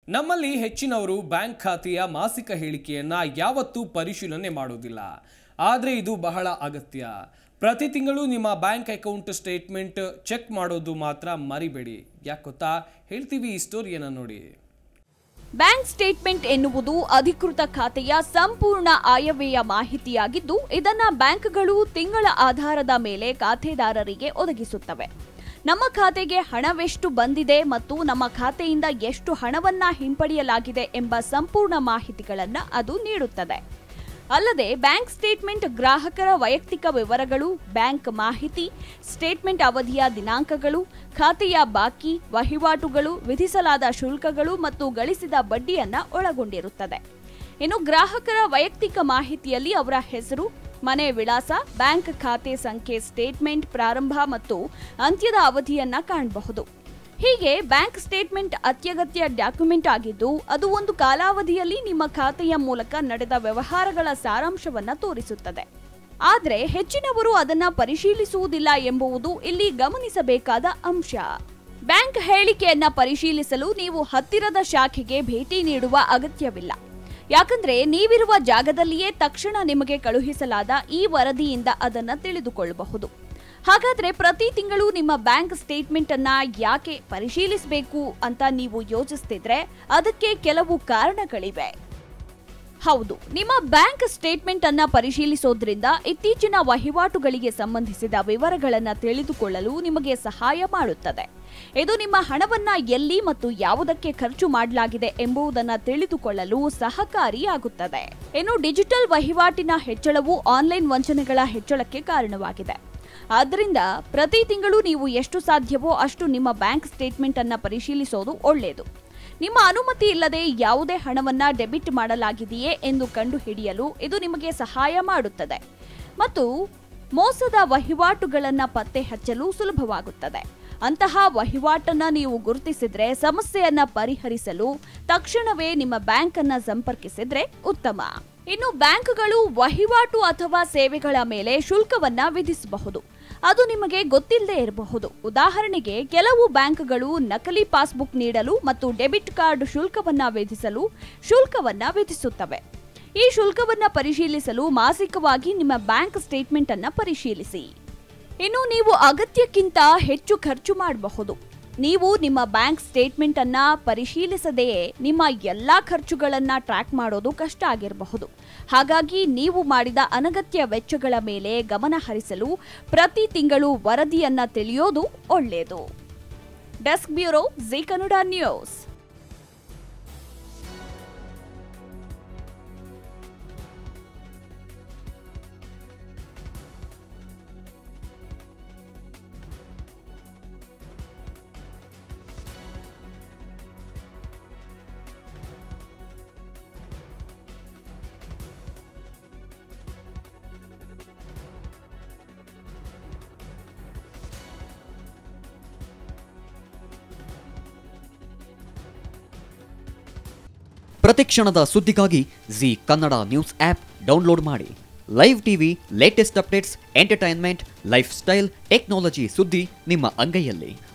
ನಮ್ಮಲ್ಲಿ ಹೆಚ್ಚಿನವರು ಬ್ಯಾಂಕ್ ಖಾತೆಯ ಮಾಸಿಕ ಹೇಳಿಕೆಯನ್ನ ಯಾವತ್ತೂ ಪರಿಶೀಲನೆ ಮಾಡುವುದಿಲ್ಲ ಆದರೆ ಇದು ಬಹಳ ಅಗತ್ಯ ಪ್ರತಿ ತಿಂಗಳು ನಿಮ್ಮ ಬ್ಯಾಂಕ್ ಅಕೌಂಟ್ ಸ್ಟೇಟ್ಮೆಂಟ್ ಚೆಕ್ ಮಾಡೋದು ಮಾತ್ರ ಮರಿಬೇಡಿ ಯಾಕೆ ಗೊತ್ತಾ ಹೇಳ್ತೀವಿ ಈ ಸ್ಟೋರಿಯನ್ನ ನೋಡಿ ಬ್ಯಾಂಕ್ ಸ್ಟೇಟ್ಮೆಂಟ್ ಎನ್ನುವುದು ಅಧಿಕೃತ ಖಾತೆಯ ಸಂಪೂರ್ಣ ಆಯವ್ಯಯ ಮಾಹಿತಿಯಾಗಿದ್ದು ಇದನ್ನ ಬ್ಯಾಂಕ್ಗಳು ತಿಂಗಳ ಆಧಾರದ ಮೇಲೆ ಖಾತೆದಾರರಿಗೆ ಒದಗಿಸುತ್ತವೆ ನಮ್ಮ ಖಾತೆಗೆ ಹಣವೆಷ್ಟು ಬಂದಿದೆ ಮತ್ತು ನಮ್ಮ ಖಾತೆಯಿಂದ ಎಷ್ಟು ಹಣವನ್ನ ಹಿಂಪಡೆಯಲಾಗಿದೆ ಎಂಬ ಸಂಪೂರ್ಣ ಮಾಹಿತಿಗಳನ್ನ ಅದು ನೀಡುತ್ತದೆ ಅಲ್ಲದೆ ಬ್ಯಾಂಕ್ ಸ್ಟೇಟ್ಮೆಂಟ್ ಗ್ರಾಹಕರ ವೈಯಕ್ತಿಕ ವಿವರಗಳು ಬ್ಯಾಂಕ್ ಮಾಹಿತಿ ಸ್ಟೇಟ್ಮೆಂಟ್ ಅವಧಿಯ ದಿನಾಂಕಗಳು ಖಾತೆಯ ಬಾಕಿ ವಹಿವಾಟುಗಳು ವಿಧಿಸಲಾದ ಶುಲ್ಕಗಳು ಮತ್ತು ಗಳಿಸಿದ ಬಡ್ಡಿಯನ್ನ ಒಳಗೊಂಡಿರುತ್ತದೆ ಇನ್ನು ಗ್ರಾಹಕರ ವೈಯಕ್ತಿಕ ಮಾಹಿತಿಯಲ್ಲಿ ಅವರ ಹೆಸರು ಮನೆ ವಿಳಾಸ ಬ್ಯಾಂಕ್ ಖಾತೆ ಸಂಖ್ಯೆ ಸ್ಟೇಟ್ಮೆಂಟ್ ಪ್ರಾರಂಭ ಮತ್ತು ಅಂತ್ಯದ ಅವಧಿಯನ್ನ ಕಾಣಬಹುದು ಹೀಗೆ ಬ್ಯಾಂಕ್ ಸ್ಟೇಟ್ಮೆಂಟ್ ಅತ್ಯಗತ್ಯ ಡಾಕ್ಯುಮೆಂಟ್ ಆಗಿದ್ದು ಅದು ಒಂದು ಕಾಲಾವಧಿಯಲ್ಲಿ ನಿಮ್ಮ ಖಾತೆಯ ಮೂಲಕ ನಡೆದ ವ್ಯವಹಾರಗಳ ಸಾರಾಂಶವನ್ನ ತೋರಿಸುತ್ತದೆ ಆದರೆ ಹೆಚ್ಚಿನವರು ಅದನ್ನ ಪರಿಶೀಲಿಸುವುದಿಲ್ಲ ಎಂಬುವುದು ಇಲ್ಲಿ ಗಮನಿಸಬೇಕಾದ ಅಂಶ ಬ್ಯಾಂಕ್ ಹೇಳಿಕೆಯನ್ನ ಪರಿಶೀಲಿಸಲು ನೀವು ಹತ್ತಿರದ ಶಾಖೆಗೆ ಭೇಟಿ ನೀಡುವ ಅಗತ್ಯವಿಲ್ಲ ಯಾಕಂದ್ರೆ ನೀವಿರುವ ಜಾಗದಲ್ಲಿಯೇ ತಕ್ಷಣ ನಿಮಗೆ ಕಳುಹಿಸಲಾದ ಈ ವರದಿಯಿಂದ ಅದನ್ನ ತಿಳಿದುಕೊಳ್ಳಬಹುದು ಹಾಗಾದ್ರೆ ಪ್ರತಿ ತಿಂಗಳು ನಿಮ್ಮ ಬ್ಯಾಂಕ್ ಸ್ಟೇಟ್ಮೆಂಟ್ ಅನ್ನ ಯಾಕೆ ಪರಿಶೀಲಿಸಬೇಕು ಅಂತ ನೀವು ಯೋಚಿಸ್ತಿದ್ರೆ ಅದಕ್ಕೆ ಕೆಲವು ಕಾರಣಗಳಿವೆ ಹೌದು ನಿಮ್ಮ ಬ್ಯಾಂಕ್ ಸ್ಟೇಟ್ಮೆಂಟ್ ಅನ್ನ ಪರಿಶೀಲಿಸೋದ್ರಿಂದ ಇತ್ತೀಚಿನ ವಹಿವಾಟುಗಳಿಗೆ ಸಂಬಂಧಿಸಿದ ವಿವರಗಳನ್ನ ತಿಳಿದುಕೊಳ್ಳಲು ನಿಮಗೆ ಸಹಾಯ ಮಾಡುತ್ತದೆ ಇದು ನಿಮ್ಮ ಹಣವನ್ನ ಎಲ್ಲಿ ಮತ್ತು ಯಾವುದಕ್ಕೆ ಖರ್ಚು ಮಾಡಲಾಗಿದೆ ಎಂಬುದನ್ನು ತಿಳಿದುಕೊಳ್ಳಲು ಸಹಕಾರಿಯಾಗುತ್ತದೆ ಇನ್ನು ಡಿಜಿಟಲ್ ವಹಿವಾಟಿನ ಹೆಚ್ಚಳವು ಆನ್ಲೈನ್ ವಂಚನೆಗಳ ಹೆಚ್ಚಳಕ್ಕೆ ಕಾರಣವಾಗಿದೆ ಆದ್ದರಿಂದ ಪ್ರತಿ ತಿಂಗಳು ನೀವು ಎಷ್ಟು ಸಾಧ್ಯವೋ ಅಷ್ಟು ನಿಮ್ಮ ಬ್ಯಾಂಕ್ ಸ್ಟೇಟ್ಮೆಂಟ್ ಅನ್ನ ಪರಿಶೀಲಿಸೋದು ಒಳ್ಳೆಯದು ನಿಮ್ಮ ಅನುಮತಿ ಇಲ್ಲದೆ ಯಾವುದೇ ಹಣವನ್ನ ಡೆಬಿಟ್ ಮಾಡಲಾಗಿದೆಯೇ ಎಂದು ಕಂಡುಹಿಡಿಯಲು ಇದು ನಿಮಗೆ ಸಹಾಯ ಮಾಡುತ್ತದೆ ಮತ್ತು ಮೋಸದ ವಹಿವಾಟುಗಳನ್ನ ಪತ್ತೆ ಹಚ್ಚಲು ಸುಲಭವಾಗುತ್ತದೆ ಅಂತಹ ವಹಿವಾಟನ್ನ ನೀವು ಗುರುತಿಸಿದ್ರೆ ಸಮಸ್ಯೆಯನ್ನ ಪರಿಹರಿಸಲು ತಕ್ಷಣವೇ ನಿಮ್ಮ ಬ್ಯಾಂಕ್ ಅನ್ನ ಸಂಪರ್ಕಿಸಿದ್ರೆ ಉತ್ತಮ ಇನ್ನು ಬ್ಯಾಂಕ್ಗಳು ವಹಿವಾಟು ಅಥವಾ ಸೇವೆಗಳ ಮೇಲೆ ಶುಲ್ಕವನ್ನ ವಿಧಿಸಬಹುದು ಅದು ನಿಮಗೆ ಗೊತ್ತಿಲ್ಲದೆ ಇರಬಹುದು ಉದಾಹರಣೆಗೆ ಕೆಲವು ಬ್ಯಾಂಕ್ಗಳು ನಕಲಿ ಪಾಸ್ಬುಕ್ ನೀಡಲು ಮತ್ತು ಡೆಬಿಟ್ ಕಾರ್ಡ್ ಶುಲ್ಕವನ್ನ ವಿಧಿಸಲು ಶುಲ್ಕವನ್ನ ವಿಧಿಸುತ್ತವೆ ಈ ಶುಲ್ಕವನ್ನ ಪರಿಶೀಲಿಸಲು ಮಾಸಿಕವಾಗಿ ನಿಮ್ಮ ಬ್ಯಾಂಕ್ ಸ್ಟೇಟ್ಮೆಂಟ್ ಅನ್ನ ಪರಿಶೀಲಿಸಿ ಇನ್ನು ನೀವು ಅಗತ್ಯಕ್ಕಿಂತ ಹೆಚ್ಚು ಖರ್ಚು ಮಾಡಬಹುದು ನೀವು ನಿಮ್ಮ ಬ್ಯಾಂಕ್ ಸ್ಟೇಟ್ಮೆಂಟ್ ಅನ್ನ ಪರಿಶೀಲಿಸದೆಯೇ ನಿಮ್ಮ ಎಲ್ಲಾ ಖರ್ಚುಗಳನ್ನ ಟ್ರ್ಯಾಕ್ ಮಾಡೋದು ಕಷ್ಟ ಆಗಿರಬಹುದು ಹಾಗಾಗಿ ನೀವು ಮಾಡಿದ ಅನಗತ್ಯ ವೆಚ್ಚಗಳ ಮೇಲೆ ಗಮನ ಹರಿಸಲು ಪ್ರತಿ ತಿಂಗಳು ವರದಿಯನ್ನ ತಿಳಿಯೋದು ಒಳ್ಳೆಯದು desk bureau Zee Kannada news ಪ್ರತಿಕ್ಷಣದ ಸುದ್ದಿಗಾಗಿ Zee Kannada news app download ಮಾಡಿ live TV latest updates entertainment lifestyle technology ಸುದ್ದಿ ನಿಮ್ಮ ಅಂಗೈಯಲ್ಲಿ